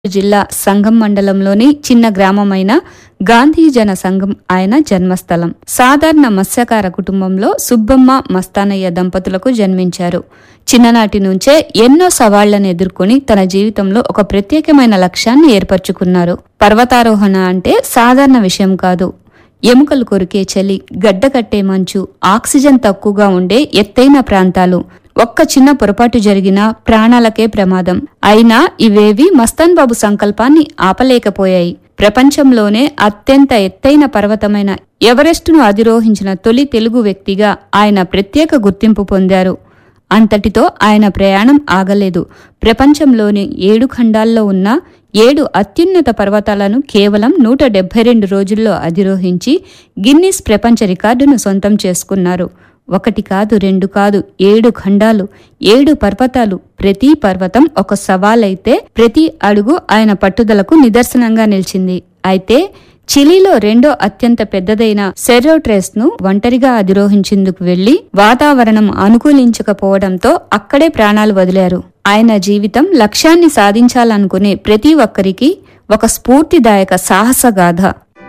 జిల్లా సంగం మండలంలోని చిన్న గ్రామమైన గాంధీ జన సంఘం ఆయన జన్మస్థలం సాధారణ మత్స్యకార కుటుంబంలో సుబ్బమ్మ మస్తానయ్య దంపతులకు జన్మించారు చిన్ననాటి నుంచే ఎన్నో సవాళ్లను ఎదుర్కొని తన జీవితంలో ఒక ప్రత్యేకమైన లక్ష్యాన్ని ఏర్పరచుకున్నారు పర్వతారోహణ అంటే సాధారణ విషయం కాదు ఎముకలు కొరికే చలి గడ్డకట్టే మంచు ఆక్సిజన్ తక్కువగా ఉండే ఎత్తైన ప్రాంతాలు ఒక్క చిన్న పొరపాటు జరిగినా ప్రాణాలకే ప్రమాదం అయినా ఇవేవి మస్తాన్ బాబు సంకల్పాన్ని ఆపలేకపోయాయి ప్రపంచంలోనే అత్యంత ఎత్తైన పర్వతమైన ఎవరెస్టును అధిరోహించిన తొలి తెలుగు వ్యక్తిగా ఆయన ప్రత్యేక గుర్తింపు పొందారు అంతటితో ఆయన ప్రయాణం ఆగలేదు ప్రపంచంలోని ఏడు ఖండాల్లో ఉన్న ఏడు అత్యున్నత పర్వతాలను కేవలం నూట డెబ్బై రెండు రోజుల్లో అధిరోహించి గిన్నిస్ ప్రపంచ రికార్డును సొంతం చేసుకున్నారు ఒకటి కాదు రెండు కాదు ఏడు ఖండాలు ఏడు పర్వతాలు ప్రతి పర్వతం ఒక సవాలైతే ప్రతి అడుగు ఆయన పట్టుదలకు నిదర్శనంగా నిలిచింది అయితే చిలీలో రెండో అత్యంత పెద్దదైన సెరోట్రెస్ ను ఒంటరిగా అధిరోహించేందుకు వెళ్లి వాతావరణం అనుకూలించకపోవడంతో అక్కడే ప్రాణాలు వదిలారు ఆయన జీవితం లక్ష్యాన్ని సాధించాలనుకునే ప్రతి ఒక్కరికి ఒక స్ఫూర్తిదాయక సాహసగాథ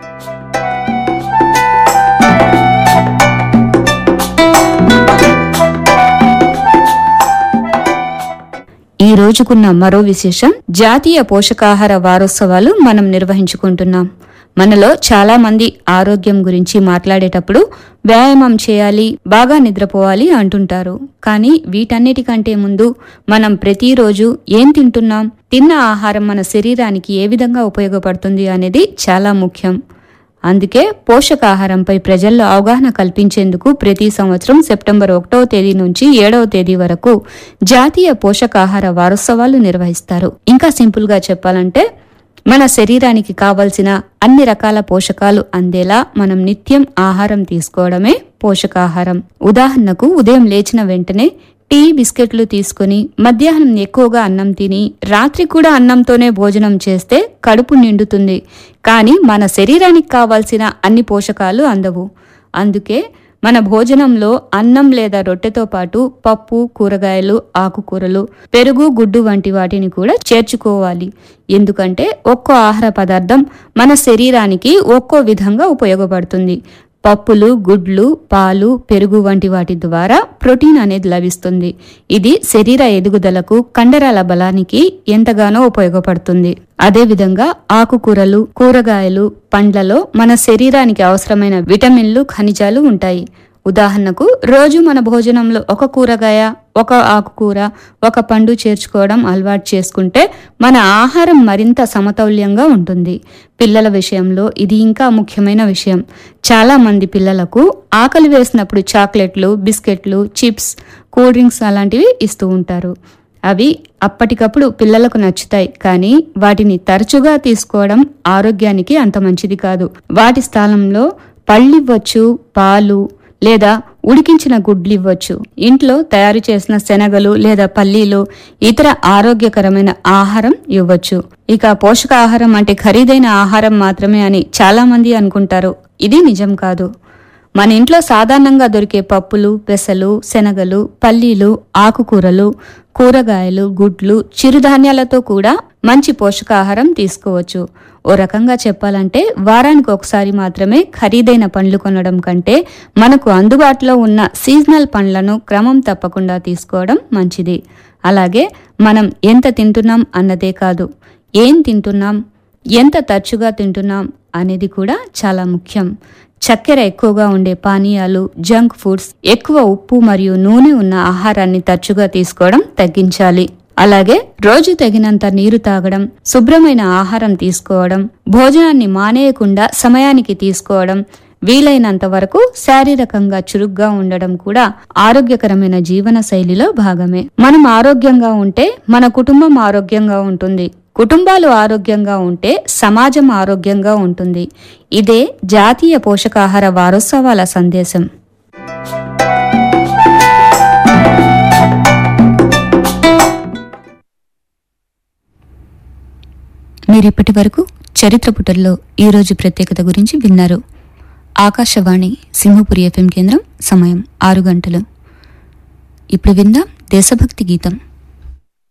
ఈ రోజుకున్న మరో విశేషం జాతీయ పోషకాహార వారోత్సవాలు మనం నిర్వహించుకుంటున్నాం మనలో చాలా మంది ఆరోగ్యం గురించి మాట్లాడేటప్పుడు వ్యాయామం చేయాలి బాగా నిద్రపోవాలి అంటుంటారు కానీ వీటన్నిటికంటే ముందు మనం ప్రతిరోజు ఏం తింటున్నాం తిన్న ఆహారం మన శరీరానికి ఏ విధంగా ఉపయోగపడుతుంది అనేది చాలా ముఖ్యం అందుకే పోషకాహారంపై ప్రజల్లో అవగాహన కల్పించేందుకు ప్రతి సంవత్సరం సెప్టెంబర్ ఒకటవ తేదీ నుంచి ఏడవ తేదీ వరకు జాతీయ పోషకాహార వారోత్సవాలు నిర్వహిస్తారు ఇంకా సింపుల్ గా చెప్పాలంటే మన శరీరానికి కావలసిన అన్ని రకాల పోషకాలు అందేలా మనం నిత్యం ఆహారం తీసుకోవడమే పోషకాహారం ఉదాహరణకు ఉదయం లేచిన వెంటనే టీ బిస్కెట్లు తీసుకుని మధ్యాహ్నం ఎక్కువగా అన్నం తిని రాత్రి కూడా అన్నంతోనే భోజనం చేస్తే కడుపు నిండుతుంది కానీ మన శరీరానికి కావాల్సిన అన్ని పోషకాలు అందవు అందుకే మన భోజనంలో అన్నం లేదా రొట్టెతో పాటు పప్పు కూరగాయలు ఆకుకూరలు పెరుగు గుడ్డు వంటి వాటిని కూడా చేర్చుకోవాలి ఎందుకంటే ఒక్కో ఆహార పదార్థం మన శరీరానికి ఒక్కో విధంగా ఉపయోగపడుతుంది పప్పులు గుడ్లు పాలు పెరుగు వంటి వాటి ద్వారా ప్రోటీన్ అనేది లభిస్తుంది ఇది శరీర ఎదుగుదలకు కండరాల బలానికి ఎంతగానో ఉపయోగపడుతుంది అదేవిధంగా ఆకుకూరలు కూరగాయలు పండ్లలో మన శరీరానికి అవసరమైన విటమిన్లు ఖనిజాలు ఉంటాయి ఉదాహరణకు రోజు మన భోజనంలో ఒక కూరగాయ ఒక ఆకుకూర ఒక పండు చేర్చుకోవడం అలవాటు చేసుకుంటే మన ఆహారం మరింత సమతౌల్యంగా ఉంటుంది పిల్లల విషయంలో ఇది ఇంకా ముఖ్యమైన విషయం చాలా మంది పిల్లలకు ఆకలి వేసినప్పుడు చాక్లెట్లు బిస్కెట్లు చిప్స్ కూల్ డ్రింక్స్ అలాంటివి ఇస్తూ ఉంటారు అవి అప్పటికప్పుడు పిల్లలకు నచ్చుతాయి కానీ వాటిని తరచుగా తీసుకోవడం ఆరోగ్యానికి అంత మంచిది కాదు వాటి స్థానంలో పళ్ళివ్వచ్చు పాలు లేదా ఉడికించిన గుడ్లు ఇవ్వచ్చు ఇంట్లో తయారు చేసిన శనగలు లేదా పల్లీలు ఇతర ఆరోగ్యకరమైన ఆహారం ఇవ్వచ్చు ఇక పోషకాహారం అంటే ఖరీదైన ఆహారం మాత్రమే అని చాలా మంది అనుకుంటారు ఇది నిజం కాదు మన ఇంట్లో సాధారణంగా దొరికే పప్పులు పెసలు శనగలు పల్లీలు ఆకుకూరలు కూరగాయలు గుడ్లు చిరుధాన్యాలతో కూడా మంచి పోషకాహారం తీసుకోవచ్చు ఓ రకంగా చెప్పాలంటే వారానికి ఒకసారి మాత్రమే ఖరీదైన పండ్లు కొనడం కంటే మనకు అందుబాటులో ఉన్న సీజనల్ పండ్లను క్రమం తప్పకుండా తీసుకోవడం మంచిది అలాగే మనం ఎంత తింటున్నాం అన్నదే కాదు ఏం తింటున్నాం ఎంత తరచుగా తింటున్నాం అనేది కూడా చాలా ముఖ్యం చక్కెర ఎక్కువగా ఉండే పానీయాలు జంక్ ఫుడ్స్ ఎక్కువ ఉప్పు మరియు నూనె ఉన్న ఆహారాన్ని తరచుగా తీసుకోవడం తగ్గించాలి అలాగే రోజు తగినంత నీరు తాగడం శుభ్రమైన ఆహారం తీసుకోవడం భోజనాన్ని మానేయకుండా సమయానికి తీసుకోవడం వీలైనంత వరకు శారీరకంగా చురుగ్గా ఉండడం కూడా ఆరోగ్యకరమైన జీవన శైలిలో భాగమే మనం ఆరోగ్యంగా ఉంటే మన కుటుంబం ఆరోగ్యంగా ఉంటుంది కుటుంబాలు ఆరోగ్యంగా ఉంటే సమాజం ఆరోగ్యంగా ఉంటుంది ఇదే జాతీయ పోషకాహార వారోత్సవాల సందేశం మీరిప్పటి వరకు చరిత్ర పుటల్లో ఈరోజు ప్రత్యేకత గురించి విన్నారు ఆకాశవాణి సింహపురి ఎఫ్ఎం కేంద్రం సమయం ఆరు గంటలు ఇప్పుడు విందాం దేశభక్తి గీతం